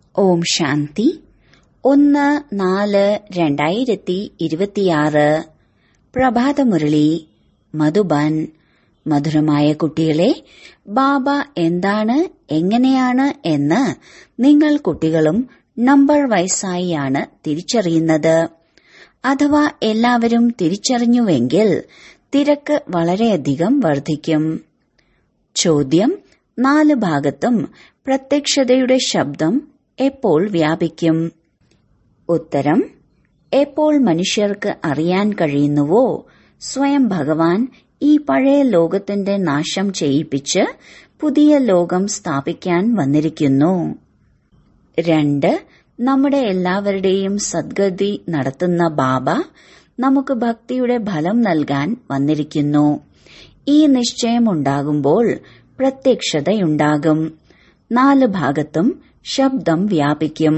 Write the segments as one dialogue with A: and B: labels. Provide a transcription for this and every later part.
A: ഓം ശാന്തി ഒന്ന് നാല് രണ്ടായിരത്തി ഇരുപത്തിയാറ് പ്രഭാതമുരളി മധുബൻ മധുരമായ കുട്ടികളെ ബാബ എന്താണ് എങ്ങനെയാണ് എന്ന് നിങ്ങൾ കുട്ടികളും നമ്പർ വയസ്സായിയാണ് തിരിച്ചറിയുന്നത് അഥവാ എല്ലാവരും തിരിച്ചറിഞ്ഞുവെങ്കിൽ തിരക്ക് വളരെയധികം വർദ്ധിക്കും ചോദ്യം നാല് ഭാഗത്തും പ്രത്യക്ഷതയുടെ ശബ്ദം എപ്പോൾ വ്യാപിക്കും ഉത്തരം എപ്പോൾ മനുഷ്യർക്ക് അറിയാൻ കഴിയുന്നുവോ സ്വയം ഭഗവാൻ ഈ പഴയ ലോകത്തിന്റെ നാശം ചെയ്യിപ്പിച്ച് പുതിയ ലോകം സ്ഥാപിക്കാൻ വന്നിരിക്കുന്നു രണ്ട് നമ്മുടെ എല്ലാവരുടെയും സദ്ഗതി നടത്തുന്ന ബാബ നമുക്ക് ഭക്തിയുടെ ഫലം നൽകാൻ വന്നിരിക്കുന്നു ഈ നിശ്ചയമുണ്ടാകുമ്പോൾ പ്രത്യക്ഷതയുണ്ടാകും നാല് ഭാഗത്തും ശബ്ദം വ്യാപിക്കും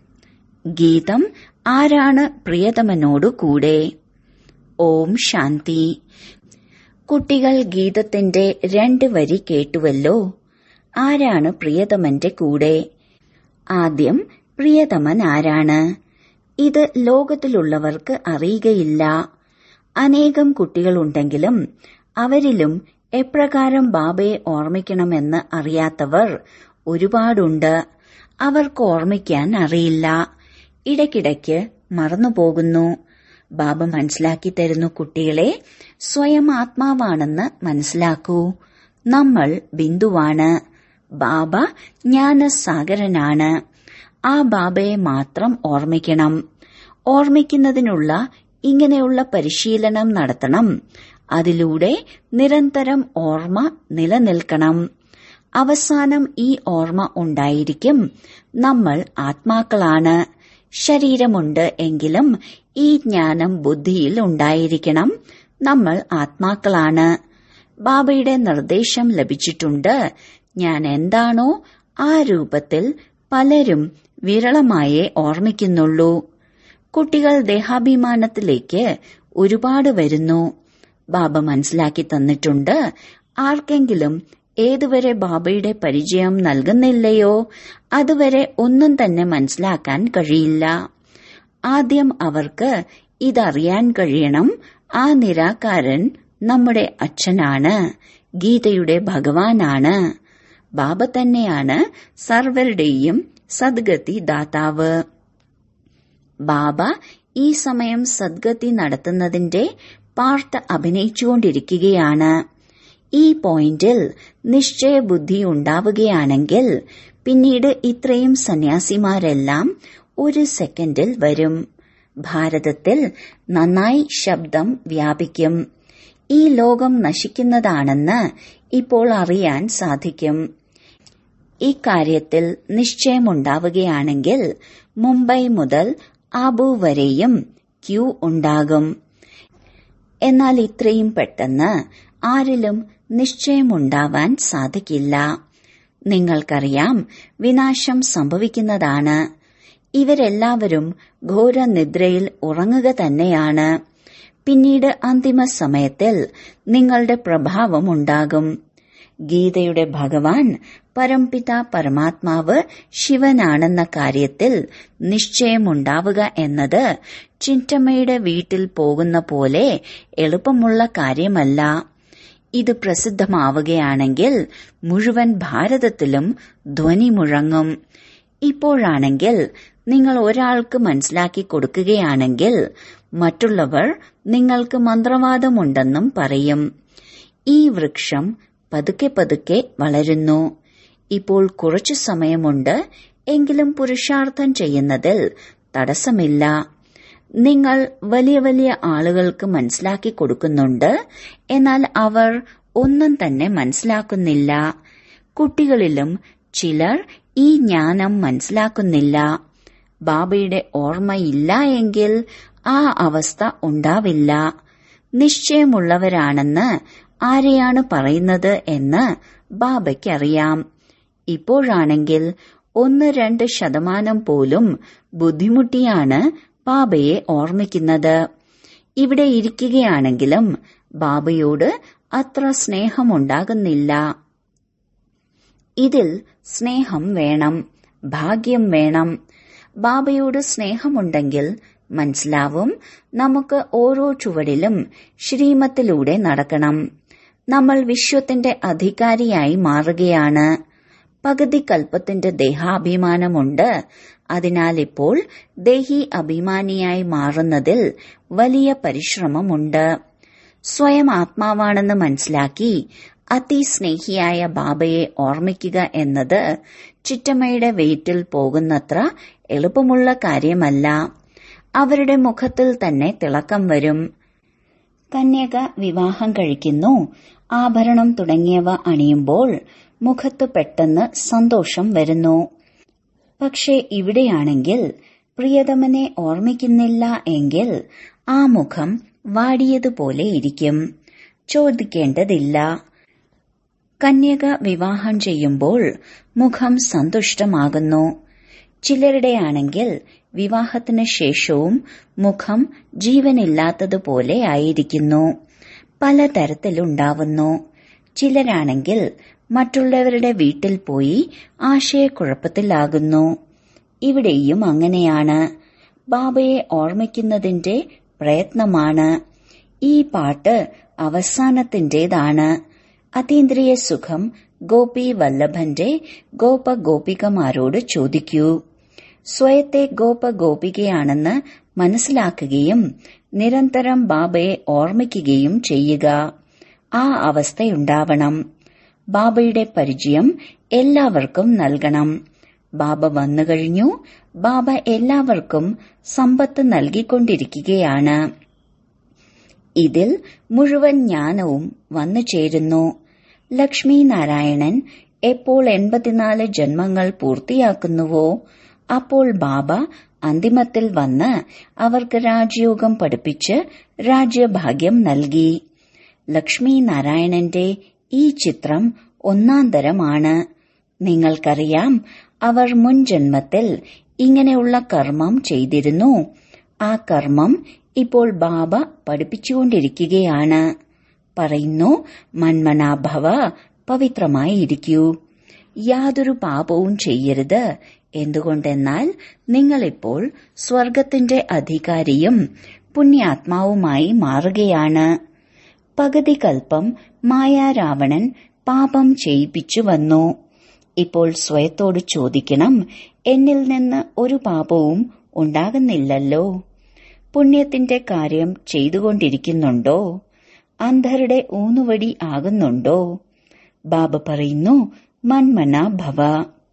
A: ഗീതം ആരാണ് പ്രിയതമനോടു കൂടെ ഓം ശാന്തി കുട്ടികൾ ഗീതത്തിന്റെ രണ്ട് വരി കേട്ടുവല്ലോ ആരാണ് പ്രിയതമന്റെ കൂടെ ആദ്യം പ്രിയതമൻ ആരാണ് ഇത് ലോകത്തിലുള്ളവർക്ക് അറിയുകയില്ല അനേകം കുട്ടികളുണ്ടെങ്കിലും അവരിലും എപ്രകാരം ബാബയെ ഓർമ്മിക്കണമെന്ന് അറിയാത്തവർ ഒരുപാടുണ്ട് അവർക്ക് ഓർമ്മിക്കാൻ അറിയില്ല ഇടയ്ക്കിടയ്ക്ക് മറന്നുപോകുന്നു ബാബ മനസ്സിലാക്കി തരുന്നു കുട്ടികളെ സ്വയം ആത്മാവാണെന്ന് മനസ്സിലാക്കൂ നമ്മൾ ബിന്ദുവാണ് ബാബ ജ്ഞാനസാഗരനാണ് ആ ബാബയെ മാത്രം ഓർമ്മിക്കണം ഓർമ്മിക്കുന്നതിനുള്ള ഇങ്ങനെയുള്ള പരിശീലനം നടത്തണം അതിലൂടെ നിരന്തരം ഓർമ്മ നിലനിൽക്കണം അവസാനം ഈ ഓർമ്മ ഉണ്ടായിരിക്കും നമ്മൾ ആത്മാക്കളാണ് ശരീരമുണ്ട് എങ്കിലും ഈ ജ്ഞാനം ബുദ്ധിയിൽ ഉണ്ടായിരിക്കണം നമ്മൾ ആത്മാക്കളാണ് ബാബയുടെ നിർദ്ദേശം ലഭിച്ചിട്ടുണ്ട് ഞാൻ എന്താണോ ആ രൂപത്തിൽ പലരും വിരളമായേ ഓർമ്മിക്കുന്നുള്ളൂ കുട്ടികൾ ദേഹാഭിമാനത്തിലേക്ക് ഒരുപാട് വരുന്നു ബാബ മനസ്സിലാക്കി തന്നിട്ടുണ്ട് ആർക്കെങ്കിലും ഏതുവരെ ബാബയുടെ പരിചയം നൽകുന്നില്ലയോ അതുവരെ ഒന്നും തന്നെ മനസ്സിലാക്കാൻ കഴിയില്ല ആദ്യം അവർക്ക് ഇതറിയാൻ കഴിയണം ആ നിരാകാരൻ നമ്മുടെ അച്ഛനാണ് ഗീതയുടെ ഭഗവാനാണ് ബാബ തന്നെയാണ് സർവരുടെയും സദ്ഗതി ദാതാവ് ബാബ ഈ സമയം സദ്ഗതി നടത്തുന്നതിന്റെ പാർട്ട് അഭിനയിച്ചുകൊണ്ടിരിക്കുകയാണ് ഈ പോയിന്റിൽ നിശ്ചയബുദ്ധി ഉണ്ടാവുകയാണെങ്കിൽ പിന്നീട് ഇത്രയും സന്യാസിമാരെല്ലാം ഒരു സെക്കൻഡിൽ വരും ഭാരതത്തിൽ നന്നായി ശബ്ദം വ്യാപിക്കും ഈ ലോകം നശിക്കുന്നതാണെന്ന് ഇപ്പോൾ അറിയാൻ സാധിക്കും ഇക്കാര്യത്തിൽ നിശ്ചയമുണ്ടാവുകയാണെങ്കിൽ മുംബൈ മുതൽ ആബു വരെയും ക്യൂ ഉണ്ടാകും എന്നാൽ ഇത്രയും പെട്ടെന്ന് ആരിലും നിശ്ചയമുണ്ടാവാൻ സാധിക്കില്ല നിങ്ങൾക്കറിയാം വിനാശം സംഭവിക്കുന്നതാണ് ഇവരെല്ലാവരും ഘോരനിദ്രയിൽ ഉറങ്ങുക തന്നെയാണ് പിന്നീട് അന്തിമ സമയത്തിൽ നിങ്ങളുടെ പ്രഭാവം ഉണ്ടാകും ഗീതയുടെ ഭഗവാൻ പരംപിത പരമാത്മാവ് ശിവനാണെന്ന കാര്യത്തിൽ നിശ്ചയമുണ്ടാവുക എന്നത് ചിറ്റമ്മയുടെ വീട്ടിൽ പോകുന്ന പോലെ എളുപ്പമുള്ള കാര്യമല്ല ഇത് പ്രസിദ്ധമാവുകയാണെങ്കിൽ മുഴുവൻ ഭാരതത്തിലും ധ്വനി മുഴങ്ങും ഇപ്പോഴാണെങ്കിൽ നിങ്ങൾ ഒരാൾക്ക് മനസ്സിലാക്കി കൊടുക്കുകയാണെങ്കിൽ മറ്റുള്ളവർ നിങ്ങൾക്ക് മന്ത്രവാദമുണ്ടെന്നും പറയും ഈ വൃക്ഷം പതുക്കെ പതുക്കെ വളരുന്നു ഇപ്പോൾ കുറച്ചു സമയമുണ്ട് എങ്കിലും പുരുഷാർത്ഥം ചെയ്യുന്നതിൽ തടസ്സമില്ല നിങ്ങൾ വലിയ വലിയ ആളുകൾക്ക് മനസ്സിലാക്കി കൊടുക്കുന്നുണ്ട് എന്നാൽ അവർ ഒന്നും തന്നെ മനസ്സിലാക്കുന്നില്ല കുട്ടികളിലും ചിലർ ഈ ജ്ഞാനം മനസ്സിലാക്കുന്നില്ല ബാബയുടെ ഓർമ്മയില്ല എങ്കിൽ ആ അവസ്ഥ ഉണ്ടാവില്ല നിശ്ചയമുള്ളവരാണെന്ന് ആരെയാണ് പറയുന്നത് എന്ന് ബാബയ്ക്കറിയാം ഇപ്പോഴാണെങ്കിൽ ഒന്ന് രണ്ട് ശതമാനം പോലും ബുദ്ധിമുട്ടിയാണ് ബാബയെ ഓർമ്മിക്കുന്നത് ഇവിടെ ഇരിക്കുകയാണെങ്കിലും ബാബയോട് അത്ര സ്നേഹമുണ്ടാകുന്നില്ല ഇതിൽ സ്നേഹം വേണം ഭാഗ്യം വേണം ബാബയോട് സ്നേഹമുണ്ടെങ്കിൽ മനസ്സിലാവും നമുക്ക് ഓരോ ചുവടിലും ശ്രീമത്തിലൂടെ നടക്കണം നമ്മൾ വിശ്വത്തിന്റെ അധികാരിയായി മാറുകയാണ് പകുതി കൽപ്പത്തിന്റെ ദേഹാഭിമാനമുണ്ട് അതിനാൽ ഇപ്പോൾ ദേഹി അഭിമാനിയായി മാറുന്നതിൽ വലിയ പരിശ്രമമുണ്ട് സ്വയം ആത്മാവാണെന്ന് മനസ്സിലാക്കി അതിസ്നേഹിയായ ബാബയെ ഓർമ്മിക്കുക എന്നത് ചിറ്റമ്മയുടെ വീട്ടിൽ പോകുന്നത്ര എളുപ്പമുള്ള കാര്യമല്ല അവരുടെ മുഖത്തിൽ തന്നെ തിളക്കം വരും കന്യക വിവാഹം കഴിക്കുന്നു ആഭരണം തുടങ്ങിയവ അണിയുമ്പോൾ മുഖത്ത് പെട്ടെന്ന് സന്തോഷം വരുന്നു പക്ഷെ ഇവിടെയാണെങ്കിൽ പ്രിയതമനെ ഓർമ്മിക്കുന്നില്ല എങ്കിൽ ആ മുഖം വാടിയതുപോലെ ഇരിക്കും ചോദിക്കേണ്ടതില്ല കന്യക വിവാഹം ചെയ്യുമ്പോൾ മുഖം സന്തുഷ്ടമാകുന്നു ചിലരുടെയാണെങ്കിൽ വിവാഹത്തിന് ശേഷവും മുഖം ജീവനില്ലാത്തതുപോലെ ആയിരിക്കുന്നു പലതരത്തിലുണ്ടാവുന്നു ചിലരാണെങ്കിൽ മറ്റുള്ളവരുടെ വീട്ടിൽ പോയി ആശയക്കുഴപ്പത്തിലാകുന്നു ഇവിടെയും അങ്ങനെയാണ് ബാബയെ ഓർമ്മിക്കുന്നതിന്റെ പ്രയത്നമാണ് ഈ പാട്ട് അവസാനത്തിന്റേതാണ് അതീന്ദ്രിയ സുഖം ഗോപി വല്ലഭന്റെ ഗോപ ഗോപികമാരോട് ചോദിക്കൂ സ്വയത്തെ ഗോപ ഗോപികയാണെന്ന് മനസ്സിലാക്കുകയും നിരന്തരം ബാബയെ ഓർമ്മിക്കുകയും ചെയ്യുക ആ അവസ്ഥയുണ്ടാവണം ബാബയുടെ പരിചയം എല്ലാവർക്കും നൽകണം ബാബ വന്നു കഴിഞ്ഞു ബാബ എല്ലാവർക്കും സമ്പത്ത് നൽകിക്കൊണ്ടിരിക്കുകയാണ് ഇതിൽ മുഴുവൻ ജ്ഞാനവും വന്നു ചേരുന്നു ലക്ഷ്മി നാരായണൻ എപ്പോൾ എൺപത്തിനാല് ജന്മങ്ങൾ പൂർത്തിയാക്കുന്നുവോ അപ്പോൾ ബാബ അന്തിമത്തിൽ വന്ന് അവർക്ക് രാജയോഗം പഠിപ്പിച്ച് രാജ്യഭാഗ്യം നൽകി ലക്ഷ്മി നാരായണന്റെ ഈ ചിത്രം ഒന്നാം തരമാണ് നിങ്ങൾക്കറിയാം അവർ മുൻ ജന്മത്തിൽ ഇങ്ങനെയുള്ള കർമ്മം ചെയ്തിരുന്നു ആ കർമ്മം ഇപ്പോൾ ബാബ പഠിപ്പിച്ചുകൊണ്ടിരിക്കുകയാണ് പറയുന്നു മന്മനാഭവ പവിത്രമായി ഇരിക്കൂ യാതൊരു പാപവും ചെയ്യരുത് എന്തുകൊണ്ടെന്നാൽ നിങ്ങളിപ്പോൾ സ്വർഗത്തിന്റെ അധികാരിയും പുണ്യാത്മാവുമായി മാറുകയാണ് പകുതി കൽപ്പം മായാരാവണൻ പാപം ചെയ്യിപ്പിച്ചു വന്നു ഇപ്പോൾ സ്വയത്തോട് ചോദിക്കണം എന്നിൽ നിന്ന് ഒരു പാപവും ഉണ്ടാകുന്നില്ലല്ലോ പുണ്യത്തിന്റെ കാര്യം ചെയ്തുകൊണ്ടിരിക്കുന്നുണ്ടോ അന്ധരുടെ ഊന്നുവടി ആകുന്നുണ്ടോ ബാബ പറയുന്നു മന്മന ഭവ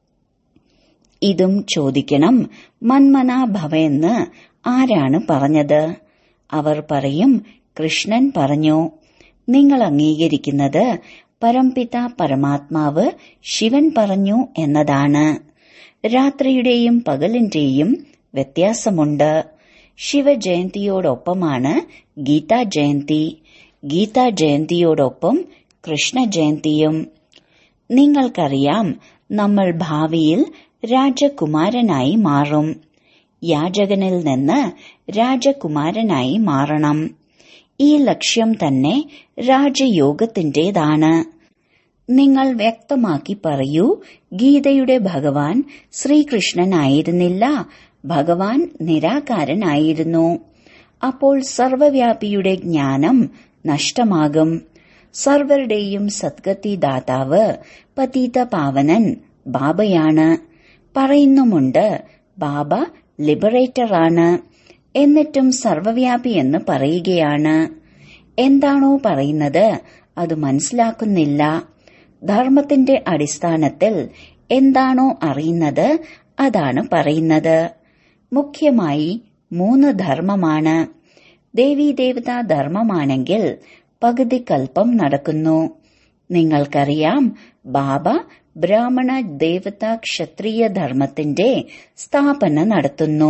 A: ഇതും ചോദിക്കണം മന്മന ഭവ എന്ന് ആരാണ് പറഞ്ഞത് അവർ പറയും കൃഷ്ണൻ പറഞ്ഞു നിങ്ങൾ അംഗീകരിക്കുന്നത് പരംപിത പരമാത്മാവ് ശിവൻ പറഞ്ഞു എന്നതാണ് രാത്രിയുടെയും പകലിന്റെയും വ്യത്യാസമുണ്ട് ശിവജയന്തിയോടൊപ്പമാണ് ഗീതാ ജയന്തി ഗീതാ ജയന്തിയോടൊപ്പം കൃഷ്ണ ജയന്തിയും നിങ്ങൾക്കറിയാം നമ്മൾ ഭാവിയിൽ രാജകുമാരനായി മാറും യാചകനിൽ നിന്ന് രാജകുമാരനായി മാറണം ഈ ലക്ഷ്യം തന്നെ രാജയോഗത്തിന്റേതാണ് നിങ്ങൾ വ്യക്തമാക്കി പറയൂ ഗീതയുടെ ഭഗവാൻ ശ്രീകൃഷ്ണനായിരുന്നില്ല ഭഗവാൻ നിരാകാരനായിരുന്നു അപ്പോൾ സർവവ്യാപിയുടെ ജ്ഞാനം നഷ്ടമാകും സർവരുടെയും സദ്ഗതി ദാതാവ് പതീത പാവനൻ ബാബയാണ് പറയുന്നുമുണ്ട് ബാബ ലിബറേറ്ററാണ് എന്നിട്ടും സർവവ്യാപി എന്ന് പറയുകയാണ് എന്താണോ പറയുന്നത് അത് മനസ്സിലാക്കുന്നില്ല ധർമ്മത്തിന്റെ അടിസ്ഥാനത്തിൽ എന്താണോ അറിയുന്നത് അതാണ് പറയുന്നത് മുഖ്യമായി മൂന്ന് ധർമ്മമാണ് ദേവീദേവതാ ധർമ്മമാണെങ്കിൽ പകുതി കൽപ്പം നടക്കുന്നു നിങ്ങൾക്കറിയാം ബാബ ബ്രാഹ്മണ ദേവത ക്ഷത്രിയ ധർമ്മത്തിന്റെ സ്ഥാപന നടത്തുന്നു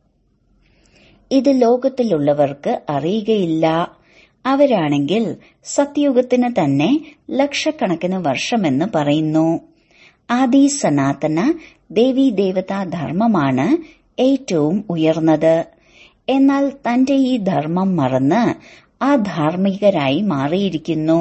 A: ഇത് ലോകത്തിലുള്ളവർക്ക് അറിയുകയില്ല അവരാണെങ്കിൽ സത്യുഗത്തിന് തന്നെ ലക്ഷക്കണക്കിന് വർഷമെന്ന് പറയുന്നു ആദി സനാതന ദേവീ ദേവതാ ധർമ്മമാണ് ഏറ്റവും ഉയർന്നത് എന്നാൽ തന്റെ ഈ ധർമ്മം മറന്ന് അധാർമികരായി മാറിയിരിക്കുന്നു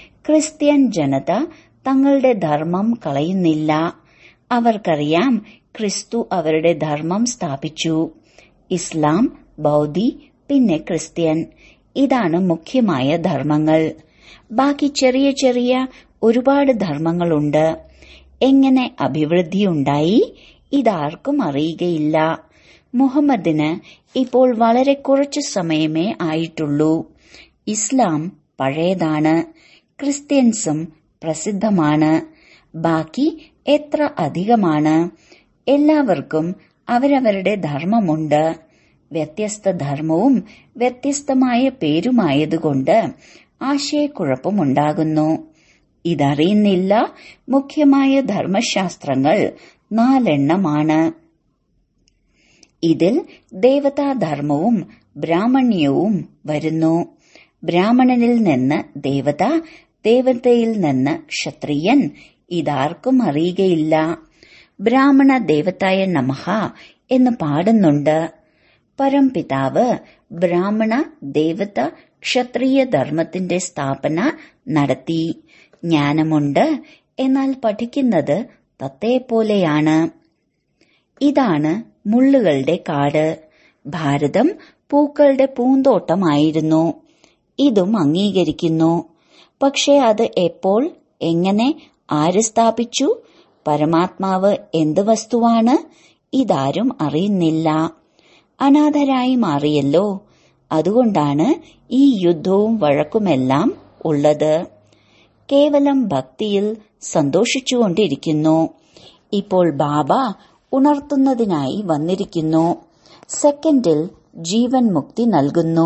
A: ക്രിസ്ത്യൻ ജനത തങ്ങളുടെ ധർമ്മം കളയുന്നില്ല അവർക്കറിയാം ക്രിസ്തു അവരുടെ ധർമ്മം സ്ഥാപിച്ചു ഇസ്ലാം ബൗദ്ധി പിന്നെ ക്രിസ്ത്യൻ ഇതാണ് മുഖ്യമായ ധർമ്മങ്ങൾ ബാക്കി ചെറിയ ചെറിയ ഒരുപാട് ധർമ്മങ്ങളുണ്ട് എങ്ങനെ അഭിവൃദ്ധിയുണ്ടായി ഇതാർക്കും അറിയുകയില്ല മുഹമ്മദിന് ഇപ്പോൾ വളരെ കുറച്ചു സമയമേ ആയിട്ടുള്ളൂ ഇസ്ലാം പഴയതാണ് ക്രിസ്ത്യൻസും പ്രസിദ്ധമാണ് ബാക്കി എത്ര അധികമാണ് എല്ലാവർക്കും അവരവരുടെ ധർമ്മമുണ്ട് വ്യത്യസ്ത ധർമ്മവും വ്യത്യസ്തമായ പേരുമായതുകൊണ്ട് ആശയക്കുഴപ്പമുണ്ടാകുന്നു ഇതറിയുന്നില്ല മുഖ്യമായ ധർമ്മശാസ്ത്രങ്ങൾ നാലെണ്ണമാണ് ഇതിൽ ദേവതാധർമ്മവും ബ്രാഹ്മണ്യവും വരുന്നു ബ്രാഹ്മണനിൽ നിന്ന് ദേവത ദേവതയിൽ നിന്ന് ക്ഷത്രിയൻ ഇതാർക്കും അറിയുകയില്ല ബ്രാഹ്മണ ദേവതായ നമഹ എന്ന് പാടുന്നുണ്ട് പരംപിതാവ് ബ്രാഹ്മണ ദേവത ക്ഷത്രിയ ധർമ്മത്തിന്റെ സ്ഥാപന നടത്തി ജ്ഞാനമുണ്ട് എന്നാൽ പഠിക്കുന്നത് തത്തേപ്പോലെയാണ് ഇതാണ് മുള്ളുകളുടെ കാട് ഭാരതം പൂക്കളുടെ പൂന്തോട്ടമായിരുന്നു ഇതും അംഗീകരിക്കുന്നു പക്ഷെ അത് എപ്പോൾ എങ്ങനെ ആര് സ്ഥാപിച്ചു പരമാത്മാവ് എന്ത് വസ്തുവാണ് ഇതാരും അറിയുന്നില്ല അനാഥരായി മാറിയല്ലോ അതുകൊണ്ടാണ് ഈ യുദ്ധവും വഴക്കുമെല്ലാം ഉള്ളത് കേവലം ഭക്തിയിൽ സന്തോഷിച്ചുകൊണ്ടിരിക്കുന്നു ഇപ്പോൾ ബാബ ഉണർത്തുന്നതിനായി വന്നിരിക്കുന്നു സെക്കൻഡിൽ ജീവൻ മുക്തി നൽകുന്നു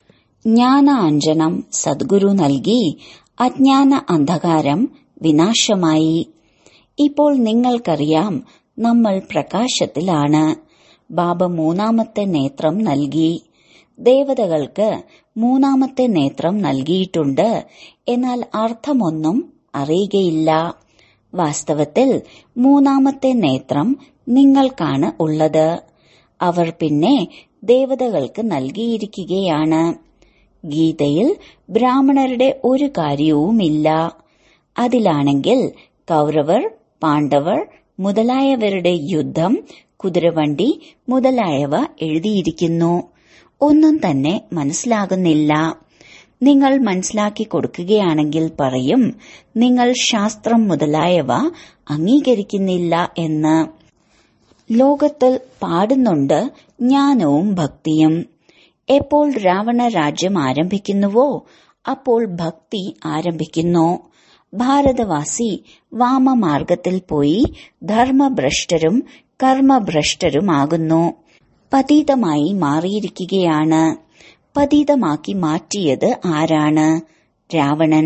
A: ജ്ഞാനാഞ്ജനം സദ്ഗുരു നൽകി അജ്ഞാന അന്ധകാരം വിനാശമായി ഇപ്പോൾ നിങ്ങൾക്കറിയാം നമ്മൾ പ്രകാശത്തിലാണ് ബാബ മൂന്നാമത്തെ നേത്രം നൽകി ദേവതകൾക്ക് മൂന്നാമത്തെ നേത്രം നൽകിയിട്ടുണ്ട് എന്നാൽ അർത്ഥമൊന്നും അറിയുകയില്ല വാസ്തവത്തിൽ മൂന്നാമത്തെ നേത്രം നിങ്ങൾക്കാണ് ഉള്ളത് അവർ പിന്നെ ദേവതകൾക്ക് നൽകിയിരിക്കുകയാണ് ഗീതയിൽ ബ്രാഹ്മണരുടെ ഒരു കാര്യവുമില്ല അതിലാണെങ്കിൽ കൗരവർ പാണ്ഡവർ മുതലായവരുടെ യുദ്ധം കുതിരവണ്ടി മുതലായവ എഴുതിയിരിക്കുന്നു ഒന്നും തന്നെ മനസ്സിലാകുന്നില്ല നിങ്ങൾ മനസ്സിലാക്കി കൊടുക്കുകയാണെങ്കിൽ പറയും നിങ്ങൾ ശാസ്ത്രം മുതലായവ അംഗീകരിക്കുന്നില്ല എന്ന് ലോകത്തിൽ പാടുന്നുണ്ട് ജ്ഞാനവും ഭക്തിയും എപ്പോൾ രാവണ രാജ്യം ആരംഭിക്കുന്നുവോ അപ്പോൾ ഭക്തി ആരംഭിക്കുന്നു ഭാരതവാസി വാമമാർഗത്തിൽ പോയി ധർമ്മഭ്രഷ്ടരും കർമ്മഭ്രഷ്ടരുമാകുന്നു പതീതമായി മാറിയിരിക്കുകയാണ് പതീതമാക്കി മാറ്റിയത് ആരാണ് രാവണൻ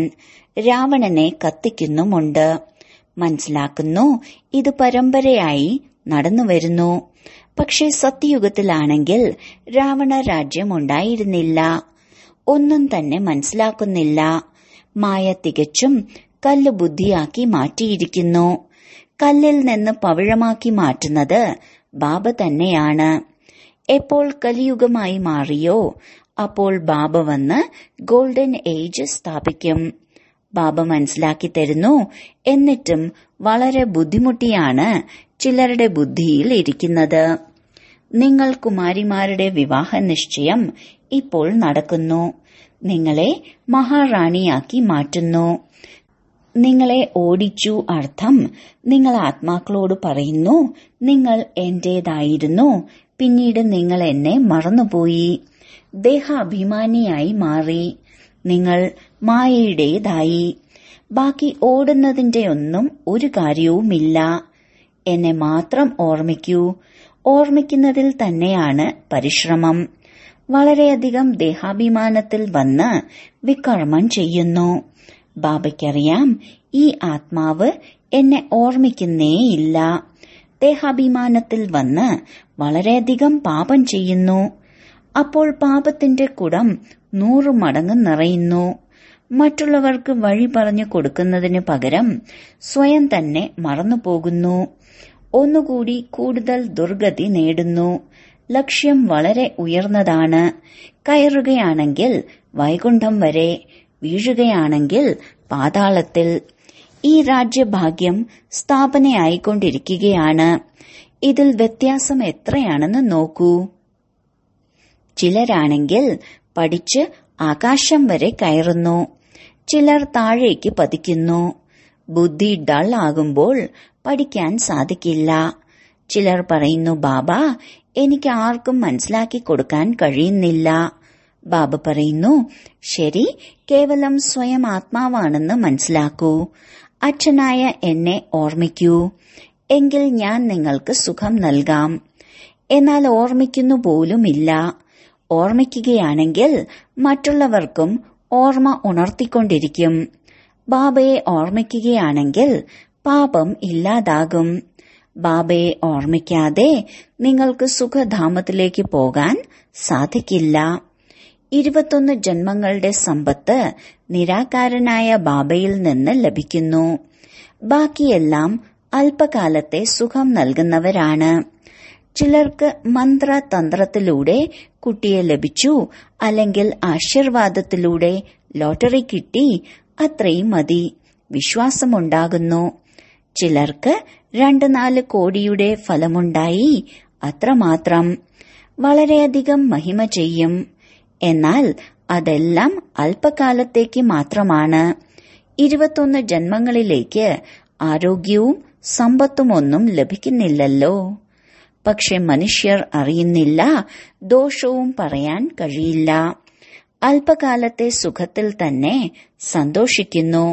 A: രാവണനെ കത്തിക്കുന്നുമുണ്ട് മനസ്സിലാക്കുന്നു ഇത് പരമ്പരയായി നടന്നുവരുന്നു പക്ഷേ സത്യയുഗത്തിലാണെങ്കിൽ രാവണ രാജ്യം ഉണ്ടായിരുന്നില്ല ഒന്നും തന്നെ മനസ്സിലാക്കുന്നില്ല മായ തികച്ചും കല്ല് ബുദ്ധിയാക്കി മാറ്റിയിരിക്കുന്നു കല്ലിൽ നിന്ന് പവിഴമാക്കി മാറ്റുന്നത് ബാബ തന്നെയാണ് എപ്പോൾ കലിയുഗമായി മാറിയോ അപ്പോൾ ബാബ വന്ന് ഗോൾഡൻ ഏജ് സ്ഥാപിക്കും ബാബ മനസ്സിലാക്കി തരുന്നു എന്നിട്ടും വളരെ ബുദ്ധിമുട്ടിയാണ് ചിലരുടെ ബുദ്ധിയിൽ ഇരിക്കുന്നത് നിങ്ങൾ കുമാരിമാരുടെ വിവാഹ നിശ്ചയം ഇപ്പോൾ നടക്കുന്നു നിങ്ങളെ മഹാറാണിയാക്കി മാറ്റുന്നു നിങ്ങളെ ഓടിച്ചു അർത്ഥം നിങ്ങൾ ആത്മാക്കളോട് പറയുന്നു നിങ്ങൾ എന്റേതായിരുന്നു പിന്നീട് നിങ്ങൾ എന്നെ മറന്നുപോയി ദേഹാഭിമാനിയായി മാറി നിങ്ങൾ മായയുടേതായി ബാക്കി ഓടുന്നതിന്റെ ഒന്നും ഒരു കാര്യവുമില്ല എന്നെ മാത്രം ഓർമ്മിക്കൂ ഓർമ്മിക്കുന്നതിൽ തന്നെയാണ് പരിശ്രമം വളരെയധികം ദേഹാഭിമാനത്തിൽ വന്ന് വികർമ്മം ചെയ്യുന്നു ബാബയ്ക്കറിയാം ഈ ആത്മാവ് എന്നെ ഓർമ്മിക്കുന്നേയില്ല ദേഹാഭിമാനത്തിൽ വന്ന് വളരെയധികം പാപം ചെയ്യുന്നു അപ്പോൾ പാപത്തിന്റെ കുടം നൂറു മടങ്ങ് നിറയുന്നു മറ്റുള്ളവർക്ക് വഴി പറഞ്ഞു കൊടുക്കുന്നതിന് പകരം സ്വയം തന്നെ മറന്നുപോകുന്നു ഒന്നുകൂടി കൂടുതൽ ദുർഗതി നേടുന്നു ലക്ഷ്യം വളരെ ഉയർന്നതാണ് കയറുകയാണെങ്കിൽ വൈകുണ്ഠം വരെ വീഴുകയാണെങ്കിൽ പാതാളത്തിൽ ഈ രാജ്യഭാഗ്യം സ്ഥാപനയായിക്കൊണ്ടിരിക്കുകയാണ് ഇതിൽ വ്യത്യാസം എത്രയാണെന്ന് നോക്കൂ ചിലരാണെങ്കിൽ പഠിച്ച് ആകാശം വരെ കയറുന്നു ചിലർ താഴേക്ക് പതിക്കുന്നു ബുദ്ധി ഡൾ ആകുമ്പോൾ പഠിക്കാൻ സാധിക്കില്ല ചിലർ പറയുന്നു ബാബ എനിക്ക് ആർക്കും മനസ്സിലാക്കി കൊടുക്കാൻ കഴിയുന്നില്ല ബാബ പറയുന്നു ശരി കേവലം സ്വയം ആത്മാവാണെന്ന് മനസ്സിലാക്കൂ അച്ഛനായ എന്നെ ഓർമ്മിക്കൂ എങ്കിൽ ഞാൻ നിങ്ങൾക്ക് സുഖം നൽകാം എന്നാൽ ഓർമ്മിക്കുന്നു പോലുമില്ല ഓർമ്മിക്കുകയാണെങ്കിൽ മറ്റുള്ളവർക്കും ഓർമ്മ ഉണർത്തിക്കൊണ്ടിരിക്കും ബാബയെ ഓർമ്മിക്കുകയാണെങ്കിൽ പാപം ഇല്ലാതാകും ബാബയെ ഓർമ്മിക്കാതെ നിങ്ങൾക്ക് സുഖധാമത്തിലേക്ക് പോകാൻ സാധിക്കില്ല ഇരുപത്തൊന്ന് ജന്മങ്ങളുടെ സമ്പത്ത് നിരാകാരനായ ബാബയിൽ നിന്ന് ലഭിക്കുന്നു ബാക്കിയെല്ലാം അല്പകാലത്തെ സുഖം നൽകുന്നവരാണ് ചിലർക്ക് മന്ത്രതന്ത്രത്തിലൂടെ കുട്ടിയെ ലഭിച്ചു അല്ലെങ്കിൽ ആശീർവാദത്തിലൂടെ ലോട്ടറി കിട്ടി അത്രയും മതി വിശ്വാസമുണ്ടാകുന്നു ചിലർക്ക് രണ്ട് നാല് കോടിയുടെ ഫലമുണ്ടായി അത്രമാത്രം വളരെയധികം മഹിമ ചെയ്യും എന്നാൽ അതെല്ലാം അല്പകാലത്തേക്ക് മാത്രമാണ് ഇരുപത്തൊന്ന് ജന്മങ്ങളിലേക്ക് ആരോഗ്യവും സമ്പത്തുമൊന്നും ലഭിക്കുന്നില്ലല്ലോ പക്ഷെ മനുഷ്യർ അറിയുന്നില്ല ദോഷവും പറയാൻ കഴിയില്ല അല്പകാലത്തെ സുഖത്തിൽ തന്നെ സന്തോഷിക്കുന്നു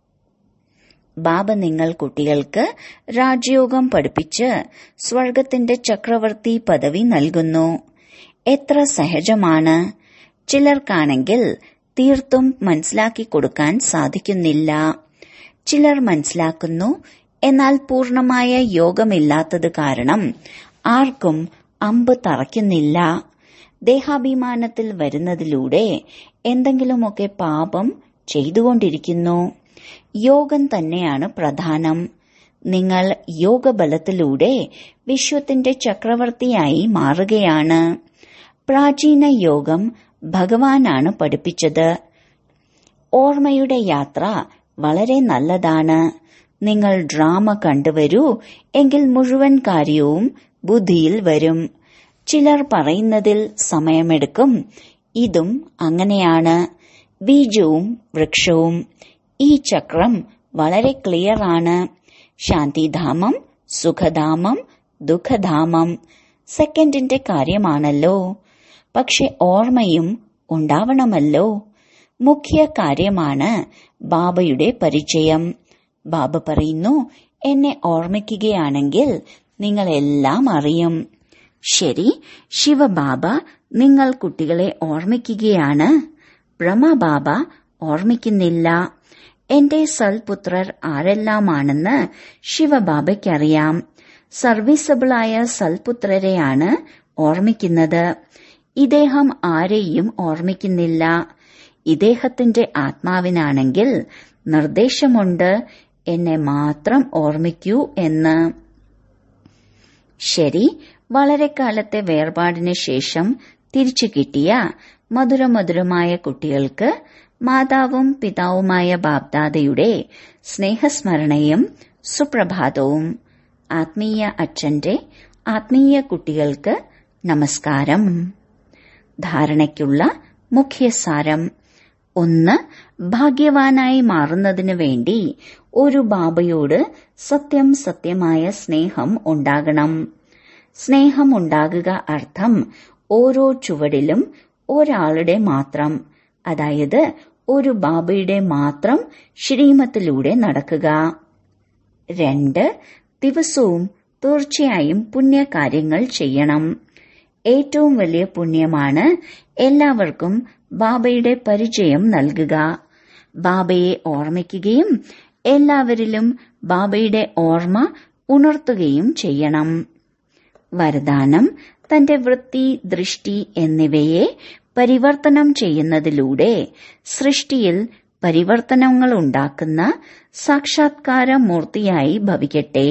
A: ബാബ നിങ്ങൾ കുട്ടികൾക്ക് രാജയോഗം പഠിപ്പിച്ച് സ്വർഗത്തിന്റെ ചക്രവർത്തി പദവി നൽകുന്നു എത്ര സഹജമാണ് ചിലർക്കാണെങ്കിൽ തീർത്തും മനസ്സിലാക്കി കൊടുക്കാൻ സാധിക്കുന്നില്ല ചിലർ മനസ്സിലാക്കുന്നു എന്നാൽ പൂർണമായ യോഗമില്ലാത്തത് കാരണം ആർക്കും അമ്പ് തറയ്ക്കുന്നില്ല ദേഹാഭിമാനത്തിൽ വരുന്നതിലൂടെ എന്തെങ്കിലുമൊക്കെ പാപം ചെയ്തുകൊണ്ടിരിക്കുന്നു യോഗം തന്നെയാണ് പ്രധാനം നിങ്ങൾ യോഗബലത്തിലൂടെ വിശ്വത്തിന്റെ ചക്രവർത്തിയായി മാറുകയാണ് പ്രാചീന യോഗം ഭഗവാനാണ് പഠിപ്പിച്ചത് ഓർമ്മയുടെ യാത്ര വളരെ നല്ലതാണ് നിങ്ങൾ ഡ്രാമ കണ്ടുവരൂ എങ്കിൽ മുഴുവൻ കാര്യവും ബുദ്ധിയിൽ വരും ചിലർ പറയുന്നതിൽ സമയമെടുക്കും ഇതും അങ്ങനെയാണ് ബീജവും വൃക്ഷവും ഈ ചക്രം വളരെ ക്ലിയർ ആണ് ശാന്തിധാമം സുഖധാമം ദുഃഖധാമം സെക്കൻഡിന്റെ കാര്യമാണല്ലോ പക്ഷെ ഓർമ്മയും ഉണ്ടാവണമല്ലോ മുഖ്യ കാര്യമാണ് ബാബയുടെ പരിചയം ബാബ പറയുന്നു എന്നെ ഓർമ്മിക്കുകയാണെങ്കിൽ നിങ്ങളെല്ലാം അറിയും ശരി ശിവബാബ നിങ്ങൾ കുട്ടികളെ ഓർമ്മിക്കുകയാണ് ബ്രഹ്മബാബ ഓർമ്മിക്കുന്നില്ല എന്റെ സൽപുത്രർ ആരെല്ലാമാണെന്ന് ശിവബാബയ്ക്കറിയാം സർവീസബിളായ സൽപുത്രരെയാണ് ഓർമ്മിക്കുന്നത് ഇദ്ദേഹം ആരെയും ഓർമ്മിക്കുന്നില്ല ഇദ്ദേഹത്തിന്റെ ആത്മാവിനാണെങ്കിൽ നിർദ്ദേശമുണ്ട് എന്നെ മാത്രം ഓർമ്മിക്കൂ എന്ന് ശരി വളരെ കാലത്തെ വേർപാടിന് ശേഷം തിരിച്ചു കിട്ടിയ മധുരമധുരമായ കുട്ടികൾക്ക് മാതാവും പിതാവുമായ ബാബ്ദാദയുടെ സ്നേഹസ്മരണയും സുപ്രഭാതവും ആത്മീയ അച്ഛന്റെ ആത്മീയ കുട്ടികൾക്ക് നമസ്കാരം ധാരണയ്ക്കുള്ള മുഖ്യസാരം ഒന്ന് ഭാഗ്യവാനായി മാറുന്നതിനു വേണ്ടി ഒരു ബാബയോട് സത്യം സത്യമായ സ്നേഹം ഉണ്ടാകണം സ്നേഹം ഉണ്ടാകുക അർത്ഥം ഓരോ ചുവടിലും ഒരാളുടെ മാത്രം അതായത് ഒരു ബാബയുടെ മാത്രം ശ്രീമത്തിലൂടെ നടക്കുക രണ്ട് ദിവസവും തീർച്ചയായും പുണ്യകാര്യങ്ങൾ ചെയ്യണം ഏറ്റവും വലിയ പുണ്യമാണ് എല്ലാവർക്കും ബാബയുടെ പരിചയം നൽകുക ബാബയെ ഓർമ്മിക്കുകയും എല്ലാവരിലും ബാബയുടെ ഓർമ്മ ഉണർത്തുകയും ചെയ്യണം വരദാനം തന്റെ വൃത്തി ദൃഷ്ടി എന്നിവയെ പരിവർത്തനം ചെയ്യുന്നതിലൂടെ സൃഷ്ടിയിൽ പരിവർത്തനങ്ങൾ ഉണ്ടാക്കുന്ന സാക്ഷാത്കാര മൂർത്തിയായി ഭവിക്കട്ടെ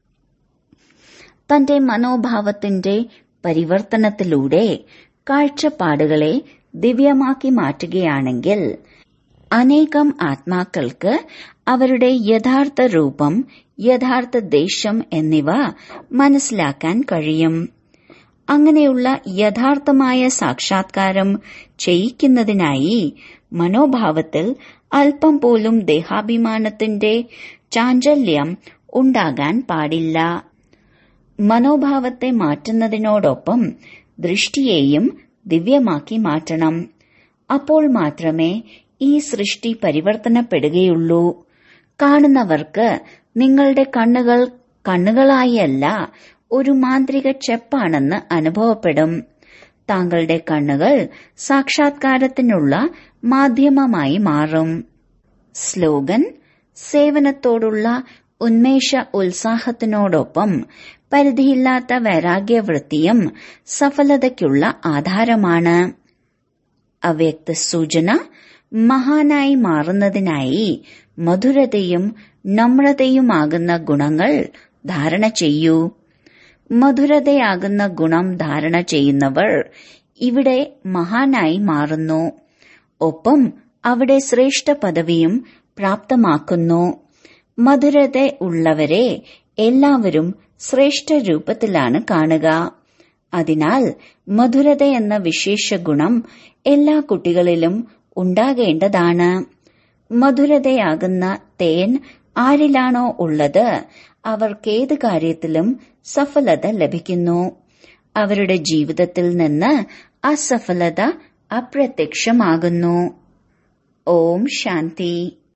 A: തന്റെ മനോഭാവത്തിന്റെ പരിവർത്തനത്തിലൂടെ കാഴ്ചപ്പാടുകളെ ദിവ്യമാക്കി മാറ്റുകയാണെങ്കിൽ അനേകം ആത്മാക്കൾക്ക് അവരുടെ യഥാർത്ഥ രൂപം യഥാർത്ഥ ദേശം എന്നിവ മനസ്സിലാക്കാൻ കഴിയും അങ്ങനെയുള്ള യഥാർത്ഥമായ സാക്ഷാത്കാരം ചെയ്യിക്കുന്നതിനായി മനോഭാവത്തിൽ അല്പം പോലും ദേഹാഭിമാനത്തിന്റെ ചാഞ്ചല്യം ഉണ്ടാകാൻ പാടില്ല മനോഭാവത്തെ മാറ്റുന്നതിനോടൊപ്പം ദൃഷ്ടിയെയും ദിവ്യമാക്കി മാറ്റണം അപ്പോൾ മാത്രമേ ഈ സൃഷ്ടി പരിവർത്തനപ്പെടുകയുള്ളൂ കാണുന്നവർക്ക് നിങ്ങളുടെ കണ്ണുകൾ കണ്ണുകളായല്ല ഒരു മാന്ത്രിക ചെപ്പാണെന്ന് അനുഭവപ്പെടും താങ്കളുടെ കണ്ണുകൾ സാക്ഷാത്കാരത്തിനുള്ള മാധ്യമമായി മാറും സ്ലോഗൻ സേവനത്തോടുള്ള ഉന്മേഷ ഉത്സാഹത്തിനോടൊപ്പം പരിധിയില്ലാത്ത വൈരാഗ്യവൃത്തിയും സഫലതയ്ക്കുള്ള ആധാരമാണ് അവ്യക്ത സൂചന മഹാനായി മാറുന്നതിനായി മധുരതയും നമ്രതയുമാകുന്ന ഗുണങ്ങൾ ധാരണ ചെയ്യൂ മധുരതയാകുന്ന ഗുണം ധാരണ ചെയ്യുന്നവർ ഇവിടെ മഹാനായി മാറുന്നു ഒപ്പം അവിടെ ശ്രേഷ്ഠ പദവിയും പ്രാപ്തമാക്കുന്നു മധുരത ഉള്ളവരെ എല്ലാവരും ശ്രേഷ്ഠ രൂപത്തിലാണ് കാണുക അതിനാൽ മധുരത എന്ന വിശേഷ ഗുണം എല്ലാ കുട്ടികളിലും ഉണ്ടാകേണ്ടതാണ് മധുരതയാകുന്ന തേൻ ആരിലാണോ ഉള്ളത് അവർക്കേത് കാര്യത്തിലും സഫലത ലഭിക്കുന്നു അവരുടെ ജീവിതത്തിൽ നിന്ന് അസഫലത അപ്രത്യക്ഷമാകുന്നു ഓം ശാന്തി